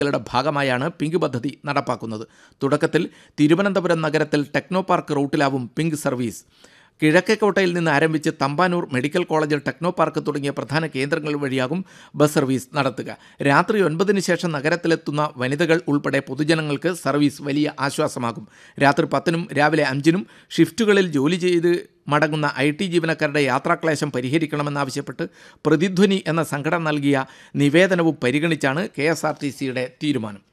യുടെ ഭാഗമായാണ് പിങ്ക് പദ്ധതി നടപ്പാക്കുന്നത് തുടക്കത്തിൽ തിരുവനന്തപുരം നഗരത്തിൽ ടെക്നോ പാർക്ക് റൂട്ടിലാവും പിങ്ക് സർവീസ് കിഴക്കേക്കോട്ടയിൽ നിന്ന് ആരംഭിച്ച് Thampanoor medical college Technopark തുടങ്ങിയ പ്രധാന കേന്ദ്രങ്ങൾ വഴിയാകും ബസ് സർവീസ് നടത്തുക രാത്രി ഒൻപതിന് ശേഷം നഗരത്തിലെത്തുന്ന വനിതകൾ ഉൾപ്പെടെ പൊതുജനങ്ങൾക്ക് സർവീസ് വലിയ ആശ്വാസമാകും രാത്രി പത്തിനും രാവിലെ അഞ്ചിനും ഷിഫ്റ്റുകളിൽ ജോലി ചെയ്ത് മടങ്ങുന്ന ഐ ടി ജീവനക്കാരുടെ യാത്രാക്ലേശം പരിഹരിക്കണമെന്നാവശ്യപ്പെട്ട് പ്രതിധ്വനി എന്ന സംഘടന നൽകിയ നിവേദനവും പരിഗണിച്ചാണ് കെ എസ് ആർ ടി സിയുടെ തീരുമാനം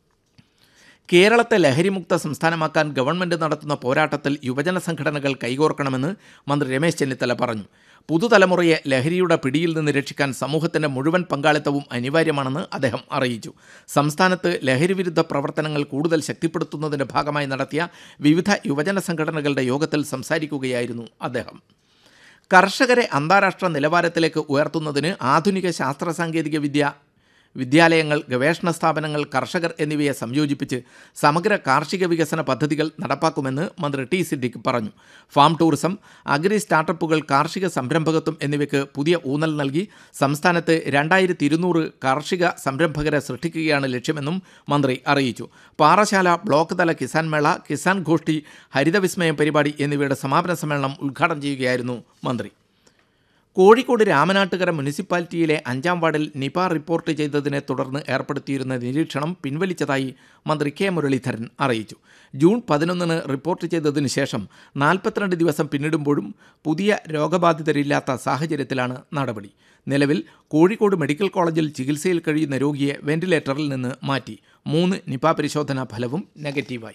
കേരളത്തെ ലഹരിമുക്ത സംസ്ഥാനമാക്കാൻ ഗവൺമെന്റ് നടത്തുന്ന പോരാട്ടത്തിൽ യുവജന സംഘടനകൾ കൈകോർക്കണമെന്ന് മന്ത്രി രമേശ് ചെന്നിത്തല പറഞ്ഞു പുതുതലമുറയെ ലഹരിയുടെ പിടിയിൽ നിന്ന് രക്ഷിക്കാൻ സമൂഹത്തിന്റെ മുഴുവൻ പങ്കാളിത്തവും അനിവാര്യമാണെന്ന് അദ്ദേഹം അറിയിച്ചു സംസ്ഥാനത്ത് ലഹരിവിരുദ്ധ പ്രവർത്തനങ്ങൾ കൂടുതൽ ശക്തിപ്പെടുത്തുന്നതിന്റെ ഭാഗമായി നടത്തിയ വിവിധ യുവജന സംഘടനകളുടെ യോഗത്തിൽ സംസാരിക്കുകയായിരുന്നു അദ്ദേഹം കർഷകരെ അന്താരാഷ്ട്ര നിലവാരത്തിലേക്ക് ഉയർത്തുന്നതിന് ആധുനിക ശാസ്ത്ര സാങ്കേതിക വിദ്യ വിദ്യാലയങ്ങൾ ഗവേഷണ സ്ഥാപനങ്ങൾ കർഷകർ എന്നിവയെ സംയോജിപ്പിച്ച് സമഗ്ര കാർഷിക വികസന പദ്ധതികൾ നടപ്പാക്കുമെന്ന് മന്ത്രി ടി സിദ്ദിഖ് പറഞ്ഞു ഫാം ടൂറിസം അഗ്രി സ്റ്റാർട്ടപ്പുകൾ കാർഷിക സംരംഭകത്വം എന്നിവയ്ക്ക് പുതിയ ഊന്നൽ നൽകി സംസ്ഥാനത്ത് രണ്ടായിരത്തി ഇരുന്നൂറ് കാർഷിക സംരംഭകരെ സൃഷ്ടിക്കുകയാണ് ലക്ഷ്യമെന്നും മന്ത്രി അറിയിച്ചു പാറശാല ബ്ലോക്ക് തല കിസാൻ മേള കിസാൻ ഗോഷ്ഠി ഹരിതവിസ്മയം പരിപാടി എന്നിവയുടെ സമാപന സമ്മേളനം ഉദ്ഘാടനം ചെയ്യുകയായിരുന്നു മന്ത്രി കോഴിക്കോട് രാമനാട്ടുകര മുനിസിപ്പാലിറ്റിയിലെ അഞ്ചാം വാർഡിൽ നിപ റിപ്പോർട്ട് ചെയ്തതിനെ തുടർന്ന് ഏർപ്പെടുത്തിയിരുന്ന നിരീക്ഷണം പിൻവലിച്ചതായി മന്ത്രി കെ മുരളീധരൻ അറിയിച്ചു ജൂൺ പതിനൊന്നിന് റിപ്പോർട്ട് ചെയ്തതിനു ശേഷം നാൽപ്പത്തിരണ്ട് ദിവസം പിന്നിടുമ്പോഴും പുതിയ രോഗബാധിതരില്ലാത്ത സാഹചര്യത്തിലാണ് നടപടി നിലവിൽ കോഴിക്കോട് മെഡിക്കൽ കോളേജിൽ ചികിത്സയിൽ കഴിയുന്ന രോഗിയെ വെന്റിലേറ്ററിൽ നിന്ന് മാറ്റി മൂന്ന് നിപ പരിശോധനാ ഫലവും നെഗറ്റീവായി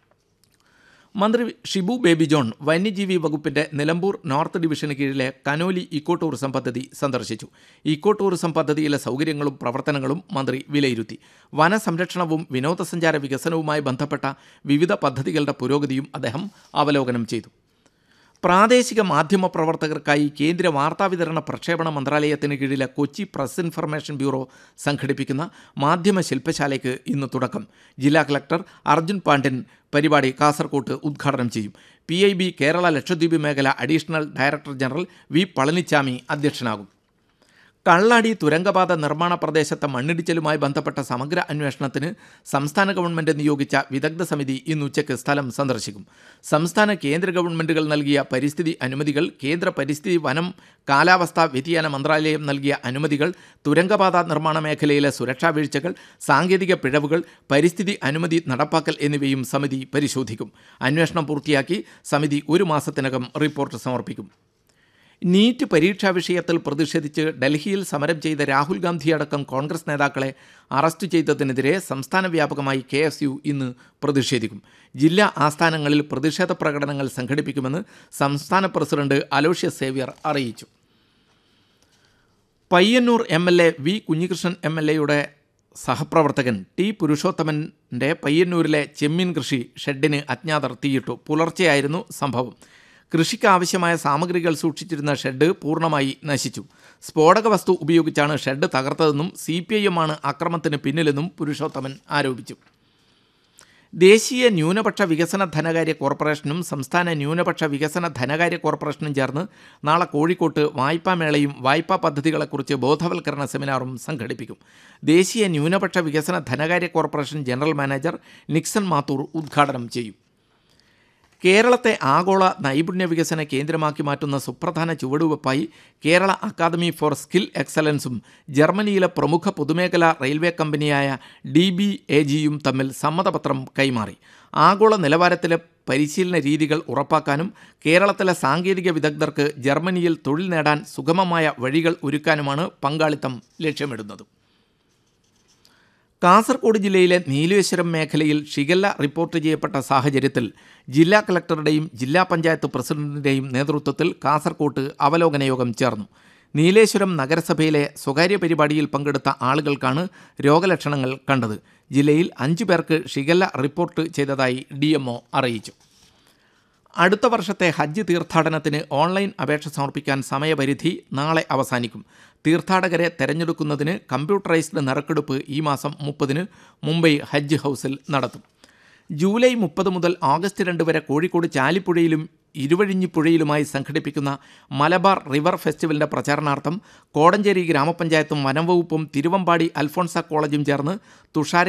മന്ത്രി ഷിബു ബേബി ജോൺ വന്യജീവി വകുപ്പിന്റെ നിലമ്പൂർ നോർത്ത് ഡിവിഷന് കീഴിലെ കനോലി ഇക്കോ ടൂറിസം പദ്ധതി സന്ദർശിച്ചു ഇക്കോ ടൂറിസം പദ്ധതിയിലെ സൗകര്യങ്ങളും പ്രവർത്തനങ്ങളും മന്ത്രി വിലയിരുത്തി വനസംരക്ഷണവും വിനോദസഞ്ചാര വികസനവുമായി ബന്ധപ്പെട്ട വിവിധ പദ്ധതികളുടെ പുരോഗതിയും അദ്ദേഹം അവലോകനം ചെയ്തു പ്രാദേശിക മാധ്യമ പ്രവർത്തകർക്കായി കേന്ദ്ര വാർത്താവിതരണ പ്രക്ഷേപണ മന്ത്രാലയത്തിന് കീഴിലെ കൊച്ചി പ്രസ് ഇൻഫർമേഷൻ ബ്യൂറോ സംഘടിപ്പിക്കുന്ന മാധ്യമ ശില്പശാലയ്ക്ക് ഇന്ന് തുടക്കം ജില്ലാ കളക്ടർ അർജുൻ പാണ്ഡ്യൻ പരിപാടി കാസർകോട്ട് ഉദ്ഘാടനം ചെയ്യും P I B Kerala Lakshadweep മേഖല additional director general V Palanichami അധ്യക്ഷനാകും കള്ളാടി തുരങ്കപാത നിർമ്മാണ പ്രദേശത്തെ മണ്ണിടിച്ചിലുമായി ബന്ധപ്പെട്ട സമഗ്ര അന്വേഷണത്തിന് സംസ്ഥാന ഗവൺമെന്റ് നിയോഗിച്ച വിദഗ്ധ സമിതി ഇന്ന് ഉച്ചയ്ക്ക് സ്ഥലം സന്ദർശിക്കും സംസ്ഥാന കേന്ദ്ര ഗവൺമെന്റുകൾ നൽകിയ പരിസ്ഥിതി അനുമതികൾ കേന്ദ്ര പരിസ്ഥിതി വനം കാലാവസ്ഥാ വ്യതിയാന മന്ത്രാലയം നൽകിയ അനുമതികൾ തുരങ്കപാത നിർമ്മാണ മേഖലയിലെ സുരക്ഷാ വീഴ്ചകൾ സാങ്കേതിക പിഴവുകൾ പരിസ്ഥിതി അനുമതി നടപ്പാക്കൽ എന്നിവയും സമിതി പരിശോധിക്കും അന്വേഷണം പൂർത്തിയാക്കി സമിതി ഒരു മാസത്തിനകം റിപ്പോർട്ട് സമർപ്പിക്കും നീറ്റ് പരീക്ഷാ വിഷയത്തിൽ പ്രതിഷേധിച്ച് ഡൽഹിയിൽ സമരം ചെയ്ത രാഹുൽ ഗാന്ധി അടക്കം കോൺഗ്രസ് നേതാക്കളെ അറസ്റ്റ് ചെയ്തതിനെതിരെ സംസ്ഥാന വ്യാപകമായി കെ എസ് യു ഇന്ന് പ്രതിഷേധിക്കും ജില്ലാ ആസ്ഥാനങ്ങളിൽ പ്രതിഷേധ പ്രകടനങ്ങൾ സംഘടിപ്പിക്കുമെന്ന് സംസ്ഥാന പ്രസിഡന്റ് അലോഷ്യസ് സേവ്യർ അറിയിച്ചു Payyanur M L A V Kunhikrishnan M L എയുടെ സഹപ്രവർത്തകൻ ടി പുരുഷോത്തമൻ്റെ പയ്യന്നൂരിലെ ചെമ്മീൻ കൃഷി ഷെഡിന് അജ്ഞാതർ തീയിട്ടു പുലർച്ചെയായിരുന്നു സംഭവം കൃഷിക്ക് ആവശ്യമായ സാമഗ്രികൾ സൂക്ഷിച്ചിരുന്ന ഷെഡ് പൂർണ്ണമായി നശിച്ചു സ്ഫോടക വസ്തു ഉപയോഗിച്ചാണ് ഷെഡ് തകർത്തതെന്നും സി പി ഐ എമ്മാണ് അക്രമത്തിന് പിന്നിലെന്നും പുരുഷോത്തമൻ ആരോപിച്ചു ദേശീയ ന്യൂനപക്ഷ വികസന ധനകാര്യ കോർപ്പറേഷനും സംസ്ഥാന ന്യൂനപക്ഷ വികസന ധനകാര്യ കോർപ്പറേഷനും ചേർന്ന് നാളെ കോഴിക്കോട്ട് വായ്പാ മേളയും വായ്പാ പദ്ധതികളെക്കുറിച്ച് ബോധവൽക്കരണ സെമിനാറും സംഘടിപ്പിക്കും ദേശീയ ന്യൂനപക്ഷ വികസന ധനകാര്യ corporation general manager Nixon Mathur ഉദ്ഘാടനം ചെയ്യും കേരളത്തെ ആഗോള നൈപുണ്യ വികസന കേന്ദ്രമാക്കി മാറ്റുന്ന സുപ്രധാന ചുവടുവെപ്പായി കേരള അക്കാദമി ഫോർ സ്കിൽ എക്സലൻസും ജർമ്മനിയിലെ പ്രമുഖ പൊതുമേഖലാ റെയിൽവേ കമ്പനിയായ ഡി ബി എ ജിയും തമ്മിൽ സമ്മതപത്രം കൈമാറി ആഗോള നിലവാരത്തിലെ പരിശീലന രീതികൾ ഉറപ്പാക്കാനും കേരളത്തിലെ സാങ്കേതിക വിദഗ്ധർക്ക് ജർമ്മനിയിൽ തൊഴിൽ നേടാൻ സുഗമമായ വഴികൾ ഒരുക്കാനുമാണ് പങ്കാളിത്തം ലക്ഷ്യമിടുന്നത് കാസർഗോഡ് ജില്ലയിലെ നീലേശ്വരം മേഖലയിൽ ഷിഗല്ല റിപ്പോർട്ട് ചെയ്യപ്പെട്ട സാഹചര്യത്തിൽ ജില്ലാ കളക്ടറുടെയും ജില്ലാ പഞ്ചായത്ത് പ്രസിഡന്റിൻ്റെയും നേതൃത്വത്തിൽ കാസർകോട്ട് അവലോകന യോഗം ചേർന്നു നീലേശ്വരം നഗരസഭയിലെ സ്വകാര്യ പരിപാടിയിൽ പങ്കെടുത്ത ആളുകൾക്കാണ് രോഗലക്ഷണങ്ങൾ കണ്ടത് ജില്ലയിൽ അഞ്ചു പേർക്ക് ഷിഗല്ല റിപ്പോർട്ട് ചെയ്തതായി ഡി അറിയിച്ചു അടുത്ത വർഷത്തെ ഹജ്ജ് തീർത്ഥാടനത്തിന് ഓൺലൈൻ അപേക്ഷ സമർപ്പിക്കാൻ സമയപരിധി നാളെ അവസാനിക്കും തീർത്ഥാടകരെ തെരഞ്ഞെടുക്കുന്നതിന് കമ്പ്യൂട്ടറൈസ്ഡ് നറുക്കെടുപ്പ് ഈ മാസം മുപ്പതിന് മുംബൈ ഹജ്ജ് ഹൗസിൽ നടത്തും ജൂലൈ മുപ്പത് മുതൽ ഓഗസ്റ്റ് രണ്ട് വരെ കോഴിക്കോട് ചാലിപ്പുഴയിലും ഇരുവഴിഞ്ഞിപ്പുഴയിലുമായി സംഘടിപ്പിക്കുന്ന മലബാർ റിവർ ഫെസ്റ്റിവലിന്റെ പ്രചാരണാർത്ഥം കോടഞ്ചേരി ഗ്രാമപഞ്ചായത്തും വനംവകുപ്പും തിരുവമ്പാടി അൽഫോൺസ കോളേജും ചേർന്ന് തുഷാര